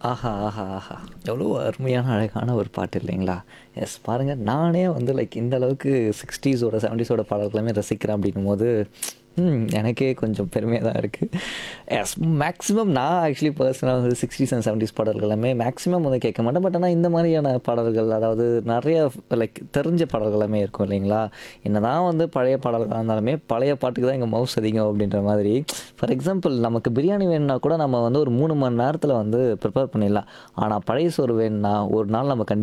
ஆஹா ஆஹா ஆஹா எவ்வளோ அருமையான அழகான ஒரு பாட்டு இல்லைங்களா எஸ் பாருங்கள் நானே வந்து லைக் இந்த அளவுக்கு சிக்ஸ்டீஸோட செவன்டீஸோட பாடல்களுமே ரசிக்கிறேன் அப்படின்னும் போது ம், எனக்கே கொஞ்சம் பெருமையாக தான் இருக்குது எஸ் மேக்ஸிமம் நான் ஆக்சுவலி பர்சனலாக வந்து சிக்ஸ்டீஸ் அண்ட் செவன்டீஸ் பாடல்கள் எல்லாமே மேக்ஸிமம் வந்து கேட்க மாட்டேன் பட் ஆனால் இந்த மாதிரியான பாடல்கள் அதாவது நிறைய லைக் தெரிஞ்ச பாடல்கள் எல்லாமே இருக்கும் இல்லைங்களா என்னதான் வந்து பழைய பாடல்களாக இருந்தாலுமே பழைய பாட்டுக்கு தான் எங்கள் மவுஸ் அதிகம் அப்படின்ற மாதிரி ஃபார் எக்ஸாம்பிள் நமக்கு பிரியாணி வேணும்னா கூட நம்ம வந்து ஒரு மூணு மணி நேரத்தில் வந்து ப்ரிப்பேர் பண்ணிடலாம் ஆனால் பழைய சோறு வேணும்னா ஒரு நாள் நம்ம கண்டிப்பாக